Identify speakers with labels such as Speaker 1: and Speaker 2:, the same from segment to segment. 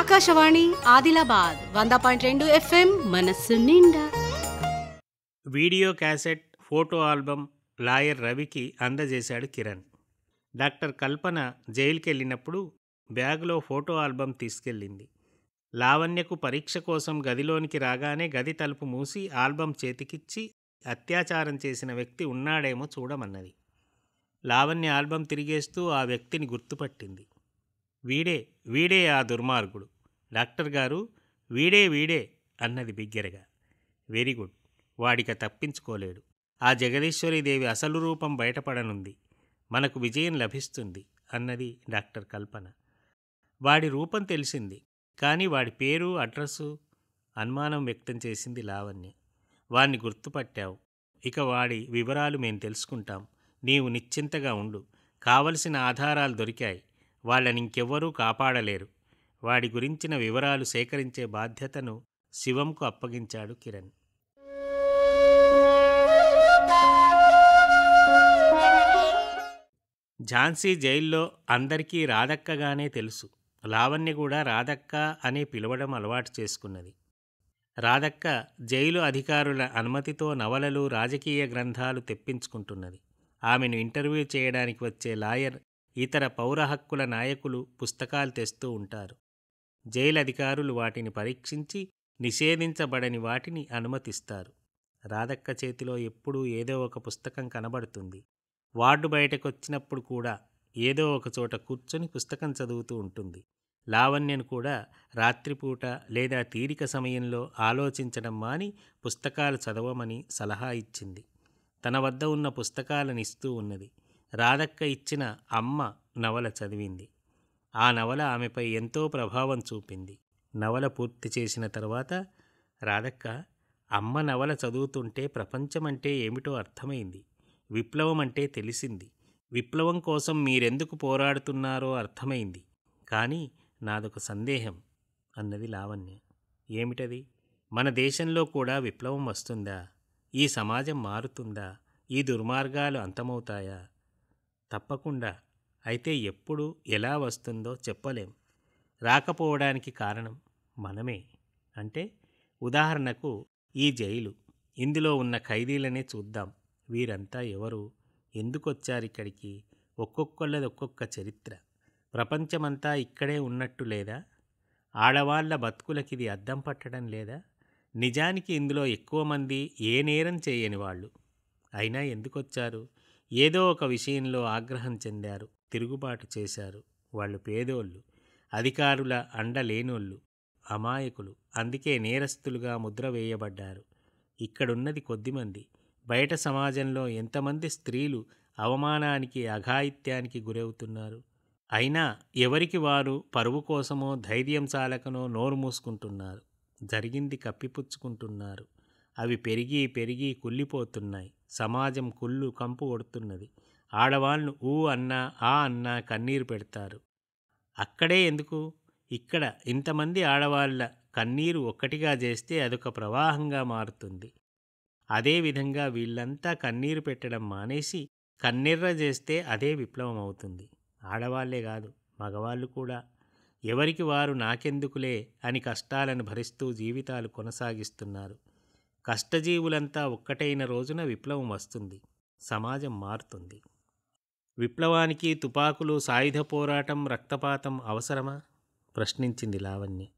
Speaker 1: ఆకాశవాణి ఆదిలాబాద్ వంద పాయింట్ రెండు ఎఫ్ఎం మనస్సు నిండా
Speaker 2: video cassette photo album lawyer రవికి అందజేశాడు కిరణ్ డాక్టర్ కల్పన జైలుకి వెళ్ళినప్పుడు బ్యాగులో ఫోటో ఆల్బమ్ తీసుకెళ్ళింది లావణ్యకు పరీక్ష కోసం గదిలోనికి రాగానే గది తలుపు మూసి ఆల్బమ్ చేతికిచ్చి అత్యాచారం చేసిన వ్యక్తి ఉన్నాడేమో చూడమన్నది లావణ్య ఆల్బమ్ తిరిగేస్తూ ఆ వ్యక్తిని గుర్తుపట్టింది వీడే వీడే ఆ దుర్మార్గుడు డాక్టర్ గారు వీడే వీడే అన్నది బిగ్గరగా వెరీ గుడ్ వాడిక తప్పించుకోలేడు ఆ జగదీశ్వరీదేవి అసలు రూపం బయటపడనుంది మనకు విజయం లభిస్తుంది అన్నది డాక్టర్ కల్పన వాడి రూపం తెలిసింది కానీ వాడి పేరు అడ్రస్సు అనుమానం వ్యక్తం చేసింది లావణ్య వాణ్ణి గుర్తుపట్టావు ఇక వాడి వివరాలు మేము తెలుసుకుంటాం నీవు నిశ్చింతగా ఉండు కావలసిన ఆధారాలు దొరికాయి వాళ్ళని ఇంకెవ్వరూ కాపాడలేరు వాడి గురించిన వివరాలు సేకరించే బాధ్యతను శివంకు అప్పగించాడు కిరణ్ ఝాన్సీ జైల్లో అందరికీ రాధక్కగానే తెలుసు లావణ్య కూడా రాధక్క అనే పిలవడం అలవాటు చేసుకున్నది రాధక్క జైలు అధికారుల అనుమతితో నవలలు రాజకీయ గ్రంథాలు తెప్పించుకుంటున్నది ఆమెను ఇంటర్వ్యూ చేయడానికి వచ్చే లాయర్ ఇతర పౌర హక్కుల నాయకులు పుస్తకాలు తెస్తూ ఉంటారు జైలు అధికారులు వాటిని పరీక్షించి నిషేధించబడని వాటిని అనుమతిస్తారు రాధక్క చేతిలో ఎప్పుడూ ఏదో ఒక పుస్తకం కనబడుతుంది వార్డు బయటకొచ్చినప్పుడు కూడా ఏదో ఒక చోట కూర్చొని పుస్తకం చదువుతూ ఉంటుంది లావణ్యను కూడా రాత్రిపూట లేదా తీరిక సమయంలో ఆలోచించడం మాని పుస్తకాలు చదవమని సలహా ఇచ్చింది తన వద్ద ఉన్న పుస్తకాలను ఇస్తూ ఉన్నది రాధక్క ఇచ్చిన అమ్మ నవల చదివింది ఆ నవల ఆమెపై ఎంతో ప్రభావం చూపింది నవల పూర్తి చేసిన తర్వాత రాధక్క అమ్మ నవల చదువుతుంటే ప్రపంచమంటే ఏమిటో అర్థమైంది విప్లవం అంటే తెలిసింది విప్లవం కోసం మీరెందుకు పోరాడుతున్నారో అర్థమైంది కానీ నాదొక సందేహం అన్నది లావణ్య ఏమిటది మన దేశంలో కూడా విప్లవం వస్తుందా ఈ సమాజం మారుతుందా ఈ దుర్మార్గాలు అంతమవుతాయా తప్పకుండా అయితే ఎప్పుడు ఎలా వస్తుందో చెప్పలేం రాకపోవడానికి కారణం మనమే అంటే ఉదాహరణకు ఈ జైలు ఇందులో ఉన్న ఖైదీలనే చూద్దాం వీరంతా ఎవరు ఎందుకొచ్చారు ఇక్కడికి ఒక్కొక్కళ్ళది ఒక్కొక్క చరిత్ర ప్రపంచమంతా ఇక్కడే ఉన్నట్టు లేదా ఆడవాళ్ల బతుకులకిది అద్దం పట్టడం లేదా నిజానికి ఇందులో ఎక్కువ మంది ఏ నేరం చేయని వాళ్ళు అయినా ఎందుకొచ్చారు ఏదో ఒక విషయంలో ఆగ్రహం చెందారు తిరుగుబాటు చేశారు వాళ్ళు పేదోళ్ళు అధికారుల అండ లేనోళ్ళు అమాయకులు అందుకే నేరస్తులుగా ముద్ర వేయబడ్డారు ఇక్కడున్నది కొద్దిమంది బయట సమాజంలో ఎంతమంది స్త్రీలు అవమానానికి అఘాయిత్యానికి గురవుతున్నారు అయినా ఎవరికి వారు పరువు కోసమో ధైర్యం చాలకనో నోరు మూసుకుంటున్నారు జరిగింది కప్పిపుచ్చుకుంటున్నారు అవి పెరిగి పెరిగి కుళ్ళిపోతున్నాయి సమాజం కుళ్ళు కంపు కొడుతున్నది ఆడవాళ్ళు ఊ అన్నా ఆ అన్నా కన్నీరు పెడతారు అక్కడే ఎందుకు ఇక్కడ ఇంతమంది ఆడవాళ్ళ కన్నీరు ఒక్కటిగా చేస్తే అదొక ప్రవాహంగా మారుతుంది అదేవిధంగా వీళ్ళంతా కన్నీరు పెట్టడం మానేసి కన్నెర్ర చేస్తే అదే విప్లవం అవుతుంది ఆడవాళ్లే కాదు మగవాళ్ళు కూడా ఎవరికి వారు నాకెందుకులే అని కష్టాలను భరిస్తూ జీవితాలు కొనసాగిస్తున్నారు కష్టజీవులంతా ఒక్కటైన రోజున విప్లవం వస్తుంది సమాజం మారుతుంది విప్లవానికి తుపాకులు సాయుధ పోరాటం రక్తపాతం అవసరమా ప్రశ్నించింది లావణ్య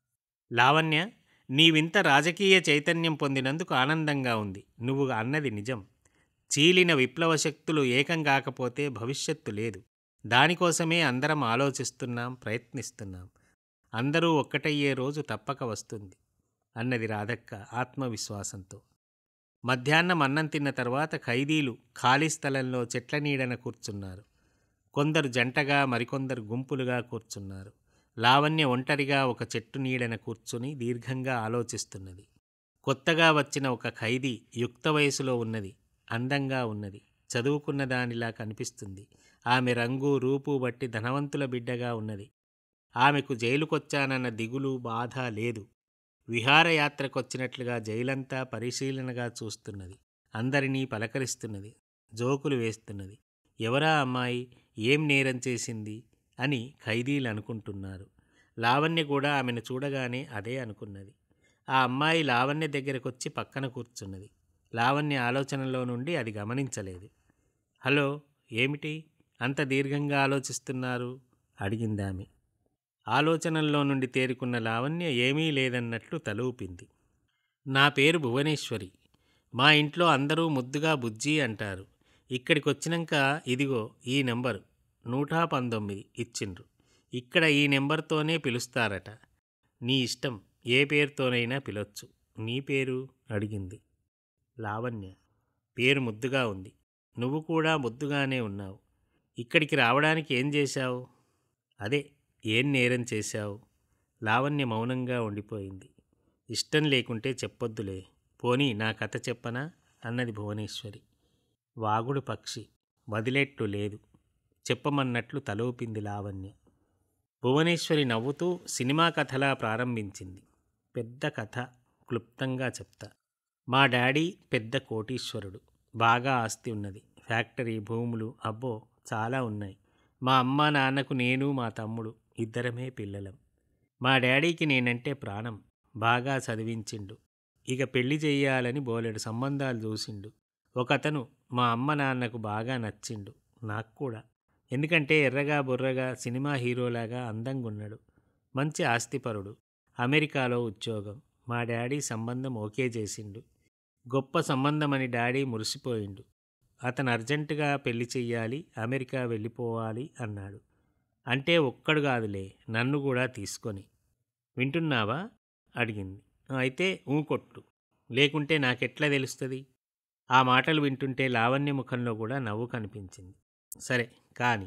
Speaker 2: లావణ్య నీవింత రాజకీయ చైతన్యం పొందినందుకు ఆనందంగా ఉంది నువ్వు అన్నది నిజం చీలిన విప్లవ శక్తులు ఏకం కాకపోతే భవిష్యత్తు లేదు దానికోసమే అందరం ఆలోచిస్తున్నాం ప్రయత్నిస్తున్నాం అందరూ ఒక్కటయ్యే రోజు తప్పక వస్తుంది అన్నది రాధక్క ఆత్మవిశ్వాసంతో మధ్యాహ్నం అన్నం తిన్న తర్వాత ఖైదీలు ఖాళీ స్థలంలో చెట్ల నీడన కూర్చున్నారు కొందరు జంటగా మరికొందరు గుంపులుగా కూర్చున్నారు లావణ్య ఒంటరిగా ఒక చెట్టు నీడన కూర్చుని దీర్ఘంగా ఆలోచిస్తున్నది కొత్తగా వచ్చిన ఒక ఖైదీ యుక్త వయసులో ఉన్నది అందంగా ఉన్నది చదువుకున్న దానిలా కనిపిస్తుంది ఆమె రంగు రూపు బట్టి ధనవంతుల బిడ్డగా ఉన్నది ఆమెకు జైలుకొచ్చానన్న దిగులు బాధ లేదు విహారయాత్రకొచ్చినట్లుగా జైలంతా పరిశీలనగా చూస్తున్నది అందరినీ పలకరిస్తున్నది జోకులు వేస్తున్నది ఎవరా అమ్మాయి ఏం నేరం చేసింది అని ఖైదీలు అనుకుంటున్నారు లావణ్య కూడా ఆమెను చూడగానే అదే అనుకున్నది ఆ అమ్మాయి లావణ్య దగ్గరకొచ్చి పక్కన కూర్చున్నది లావణ్య ఆలోచనలో నుండి అది గమనించలేదు హలో ఏమిటి అంత దీర్ఘంగా ఆలోచిస్తున్నారు అడిగిందామె ఆలోచనల్లో నుండి తేరుకున్న లావణ్య ఏమీ లేదన్నట్లు తల ఊపింది నా పేరు భువనేశ్వరి మా ఇంట్లో అందరూ ముద్దుగా బుజ్జి అంటారు ఇక్కడికి వచ్చినాక ఇదిగో ఈ నెంబరు నూట పంతొమ్మిది ఇచ్చిండ్రు ఇక్కడ ఈ నెంబర్తోనే పిలుస్తారట నీ ఇష్టం ఏ పేరుతోనైనా పిలవచ్చు నీ పేరు అడిగింది లావణ్య పేరు ముద్దుగా ఉంది నువ్వు కూడా ముద్దుగానే ఉన్నావు ఇక్కడికి రావడానికి ఏం చేశావు అదే ఏం నేరం చేశావు లావణ్య మౌనంగా ఉండిపోయింది ఇష్టం లేకుంటే చెప్పొద్దులే పోనీ నా కథ చెప్పనా అన్నది భువనేశ్వరి వాగుడు పక్షి వదిలేట్టు లేదు చెప్పమన్నట్లు తలూపింది లావణ్య భువనేశ్వరి నవ్వుతూ సినిమా కథలా ప్రారంభించింది పెద్ద కథ క్లుప్తంగా చెప్తా మా డాడీ పెద్ద కోటీశ్వరుడు బాగా ఆస్తి ఉన్నది ఫ్యాక్టరీ భూములు అబ్బో చాలా ఉన్నాయి మా అమ్మ నాన్నకు నేను మా తమ్ముడు ఇద్దరమే పిల్లలం మా డాడీకి నేనంటే ప్రాణం బాగా చదివించిండు ఇక పెళ్లి చెయ్యాలని బోలెడు సంబంధాలు చూసిండు ఒకతను మా అమ్మ నాన్నకు బాగా నచ్చిండు నాకు కూడా ఎందుకంటే ఎర్రగా బుర్రగా సినిమా హీరోలాగా అందంగా ఉన్నాడు మంచి ఆస్తిపరుడు అమెరికాలో ఉద్యోగం మా డాడీ సంబంధం ఓకే చేసిండు గొప్ప సంబంధమని డాడీ మురిసిపోయిండు అతను అర్జెంటుగా పెళ్లి చెయ్యాలి అమెరికా వెళ్ళిపోవాలి అన్నాడు అంటే ఒక్కడు కాదులే నన్ను కూడా తీసుకొని వింటున్నావా అడిగింది అయితే ఊ కొట్టు లేకుంటే నాకెట్లా తెలుస్తుంది ఆ మాటలు వింటుంటే లావణ్య ముఖంలో కూడా నవ్వు కనిపించింది సరే కాని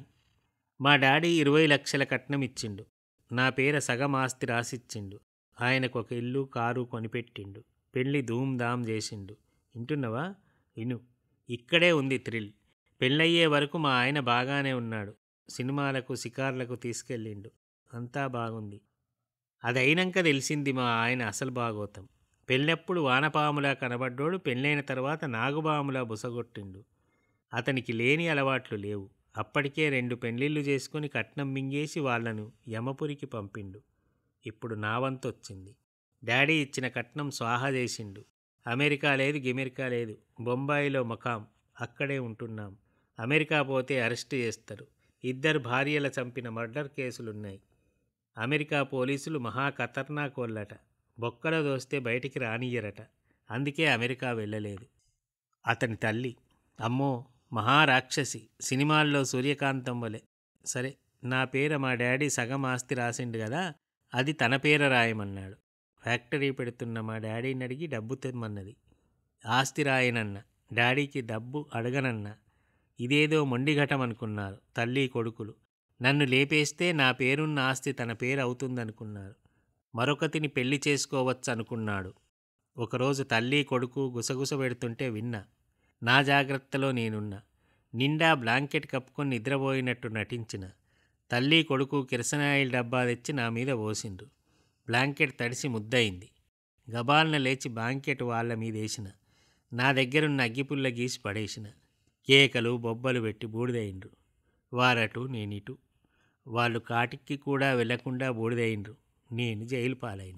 Speaker 2: మా డాడీ ఇరవై లక్షల కట్నం ఇచ్చిండు నా పేర సగం ఆస్తి రాసిచ్చిండు ఆయనకు ఒక ఇల్లు కారు కొనిపెట్టిండు పెళ్లి ధూమ్ధాం చేసిండు వింటున్నావా ఇను ఇక్కడే ఉంది థ్రిల్ పెళ్ళయ్యే వరకు మా ఆయన బాగానే ఉన్నాడు సినిమాలకు షికార్లకు తీసుకెళ్ళిండు అంతా బాగుంది అది అయినాక తెలిసింది మా ఆయన అసలు బాగోతాం పెళ్ళప్పుడు వానపాములా కనబడ్డోడు పెళ్ళైన తర్వాత నాగుబాములా బుసగొట్టిండు అతనికి లేని అలవాట్లు లేవు అప్పటికే రెండు పెళ్ళిళ్ళు చేసుకుని కట్నం మింగేసి వాళ్లను యమపురికి పంపిండు ఇప్పుడు నా వంతు వచ్చింది డాడీ ఇచ్చిన కట్నం స్వాహా చేసిండు అమెరికా లేదు గిమెరికా లేదు బొంబాయిలో మకాం అక్కడే ఉంటున్నాం అమెరికా పోతే అరెస్ట్ చేస్తారు ఇద్దరు భార్యల చంపిన మర్డర్ కేసులున్నాయి అమెరికా పోలీసులు మహా ఖతర్నాకోళ్ళట బొక్కలో దోస్తే బయటికి రానియ్యరట అందుకే అమెరికా వెళ్ళలేదు అతని తల్లి అమ్మో మహారాక్షసి సినిమాల్లో సూర్యకాంతం వలె సరే నా పేర మా డాడీ సగం ఆస్తి రాసిండు కదా అది తన పేర రాయమన్నాడు ఫ్యాక్టరీ పెడుతున్న మా డాడీని అడిగి డబ్బు తెమ్మన్నది ఆస్తి రాయనన్న డాడీకి డబ్బు అడగనన్న ఇదేదో మొండిఘటం అనుకున్నారు తల్లి కొడుకులు నన్ను లేపేస్తే నా పేరున్న ఆస్తి తన పేరు అవుతుందనుకున్నారు మరొకతిని పెళ్లి చేసుకోవచ్చు అనుకున్నాడు ఒకరోజు తల్లి కొడుకు గుసగుస పెడుతుంటే విన్నా నా జాగ్రత్తలో నేనున్నా నిండా బ్లాంకెట్ కప్పుకొని నిద్రపోయినట్టు నటించిన తల్లి కొడుకు కిరసనాయిల్ డబ్బా తెచ్చి నా మీద పోసిండ్రు బ్లాంకెట్ తడిసి ముద్దయింది గబాల్న లేచి బ్లాంకెట్ వాళ్ళ మీద వేసిన నా దగ్గరున్న అగ్గిపుల్ల గీసి పడేసిన కేకలు బొబ్బలు పెట్టి బూడిదయిండ్రు వారటు నేనిటు వాళ్ళు కాటికి కూడా వెళ్లకుండా బూడిదయిండ్రు నేను జైలు పాలైన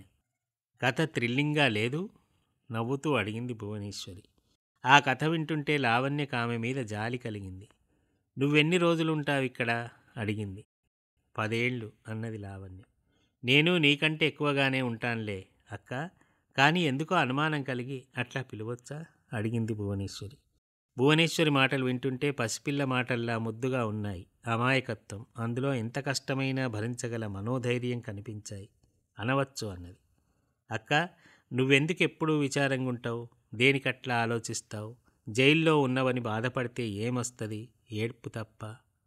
Speaker 2: కథ థ్రిల్లింగ్గా లేదు నవ్వుతూ అడిగింది భువనేశ్వరి ఆ కథ వింటుంటే లావణ్యకు ఆమె మీద జాలి కలిగింది నువ్వెన్ని రోజులుంటావు ఇక్కడ అడిగింది పదేళ్ళు అన్నది లావణ్య నేను నీకంటే ఎక్కువగానే ఉంటానులే అక్క కానీ ఎందుకో అనుమానం కలిగి అట్లా పిలవచ్చా అడిగింది భువనేశ్వరి భువనేశ్వరి మాటలు వింటుంటే పసిపిల్ల మాటల్లా ముద్దుగా ఉన్నాయి అమాయకత్వం అందులో ఎంత కష్టమైనా భరించగల మనోధైర్యం కనిపించాయి అనవచ్చు అన్నది అక్క నువ్వెందుకు ఎప్పుడూ విచారంగా ఉంటావు దేనికట్లా ఆలోచిస్తావు జైల్లో ఉన్నవని బాధపడితే ఏమొస్తుంది ఏడ్పు తప్ప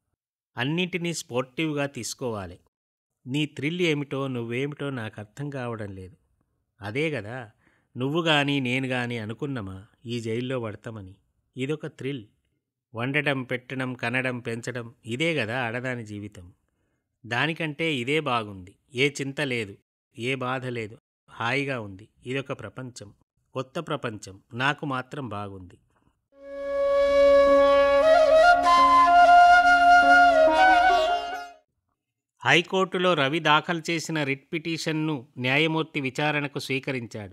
Speaker 2: అన్నింటినీ స్పోర్టివ్గా తీసుకోవాలి నీ థ్రిల్ ఏమిటో నువ్వేమిటో నాకు అర్థం కావడం లేదు అదే కదా నువ్వు కానీ నేను కానీ అనుకున్నామా ఈ జైల్లో పడతామని ఇదొక థ్రిల్ వండటం పెట్టడం కనడం పెంచడం ఇదే కదా ఆడదాని జీవితం దానికంటే ఇదే బాగుంది ఏ చింత లేదు ఏ బాధ లేదు హాయిగా ఉంది ఇదొక ప్రపంచం కొత్త ప్రపంచం నాకు మాత్రం బాగుంది హైకోర్టులో రవి దాఖలు చేసిన రిట్ పిటిషన్ను న్యాయమూర్తి విచారణకు స్వీకరించాడు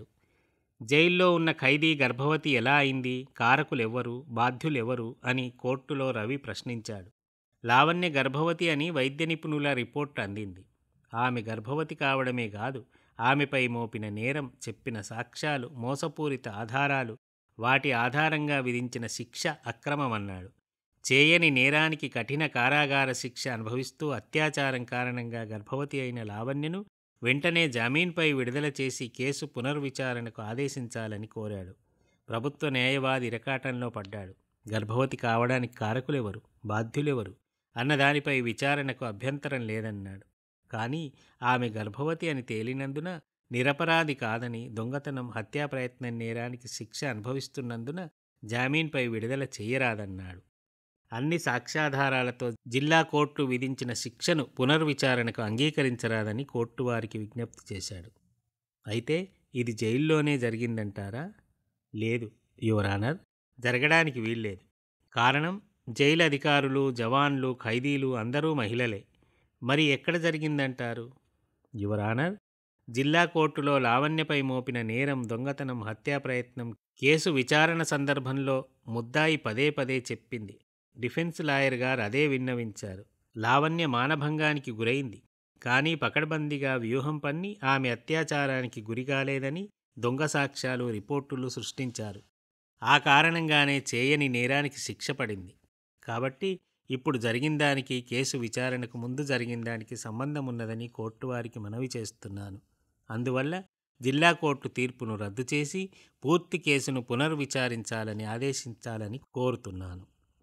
Speaker 2: జైల్లో ఉన్న ఖైదీ గర్భవతి ఎలా అయింది కారకులెవ్వరు బాధ్యులెవరు అని కోర్టులో రవి ప్రశ్నించాడు లావణ్య గర్భవతి అని వైద్య నిపుణుల రిపోర్ట్ అందింది ఆమె గర్భవతి కావడమే కాదు ఆమెపై మోపిన నేరం చెప్పిన సాక్ష్యాలు మోసపూరిత ఆధారాలు వాటి ఆధారంగా విధించిన శిక్ష అక్రమమన్నాడు చేయని నేరానికి కఠిన కారాగార శిక్ష అనుభవిస్తూ అత్యాచారం కారణంగా గర్భవతి అయిన లావణ్యను వెంటనే జామీన్పై విడుదల చేసి కేసు పునర్విచారణకు ఆదేశించాలని కోరాడు ప్రభుత్వ న్యాయవాది ఇరకాటంలో పడ్డాడు గర్భవతి కావడానికి కారకులెవరు బాధ్యులెవరు అన్నదానిపై విచారణకు అభ్యంతరం లేదన్నాడు కానీ ఆమె గర్భవతి అని తేలినందున నిరపరాధి కాదని దొంగతనం హత్యా ప్రయత్నం నేరానికి శిక్ష అనుభవిస్తున్నందున జామీన్పై విడుదల చేయరాదన్నాడు అన్ని సాక్ష్యాధారాలతో జిల్లా కోర్టు విధించిన శిక్షను పునర్విచారణకు అంగీకరించరాదని కోర్టు వారికి విజ్ఞప్తి చేశాడు అయితే ఇది జైల్లోనే జరిగిందంటారా లేదు యువర్ ఆనర్ జరగడానికి వీల్లేదు కారణం జైలు అధికారులు జవాన్లు ఖైదీలు అందరూ మహిళలే మరి ఎక్కడ జరిగిందంటారు యువర్ ఆనర్ జిల్లా కోర్టులో లావణ్యపై మోపిన నేరం దొంగతనం హత్యా ప్రయత్నం కేసు విచారణ సందర్భంలో ముద్దాయి పదే పదే చెప్పింది డిఫెన్స్ లాయర్ గారు అదే విన్నవించారు లావణ్య మానభంగానికి గురైంది కానీ పకడ్బందీగా వ్యూహం పన్ని ఆమె అత్యాచారానికి గురికాలేదని దొంగ సాక్ష్యాలు రిపోర్టులు సృష్టించారు ఆ కారణంగానే చేయని నేరానికి శిక్ష పడింది కాబట్టి ఇప్పుడు జరిగిన దానికి కేసు విచారణకు ముందు జరిగిన దానికి సంబంధం ఉన్నదని కోర్టు వారికి మనవి చేస్తున్నాను అందువల్ల జిల్లా కోర్టు తీర్పును రద్దు చేసి పూర్తి కేసును పునర్విచారించాలని ఆదేశించాలని కోరుతున్నాను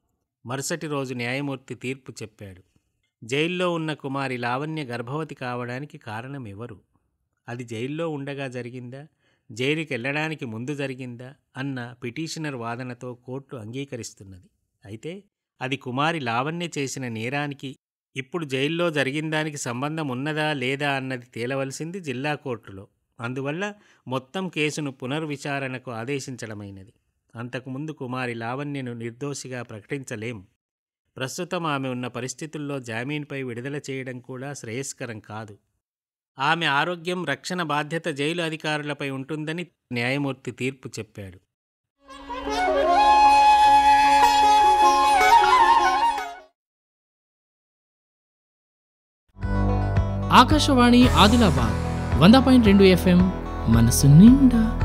Speaker 2: మరుసటి రోజు న్యాయమూర్తి తీర్పు చెప్పాడు జైల్లో ఉన్న కుమారి లావణ్య గర్భవతి కావడానికి కారణం ఎవరు అది జైల్లో ఉండగా జరిగిందా జైలుకి వెళ్ళడానికి ముందు జరిగిందా అన్న పిటిషనర్ వాదనతో కోర్టు అంగీకరిస్తున్నది అయితే అది కుమారి లావణ్య చేసిన నేరానికి ఇప్పుడు జైల్లో జరిగిన దానికి సంబంధం ఉన్నదా లేదా అన్నది తేలవలసింది జిల్లా కోర్టులో అందువల్ల మొత్తం కేసును పునర్విచారణకు ఆదేశించడమైనది అంతకుముందు కుమారి లావణ్యను నిర్దోషిగా ప్రకటించలేం ప్రస్తుతం ఆమె ఉన్న పరిస్థితుల్లో జామీన్పై విడుదల చేయడం కూడా శ్రేయస్కరం కాదు ఆమె ఆరోగ్యం రక్షణ బాధ్యత జైలు అధికారులపై ఉంటుందని న్యాయమూర్తి తీర్పు చెప్పాడు
Speaker 3: ఆకాశవాణి ఆదిలాబాద్ వంద పాయింట్ రెండు ఎఫ్ఎం మనసు నిండా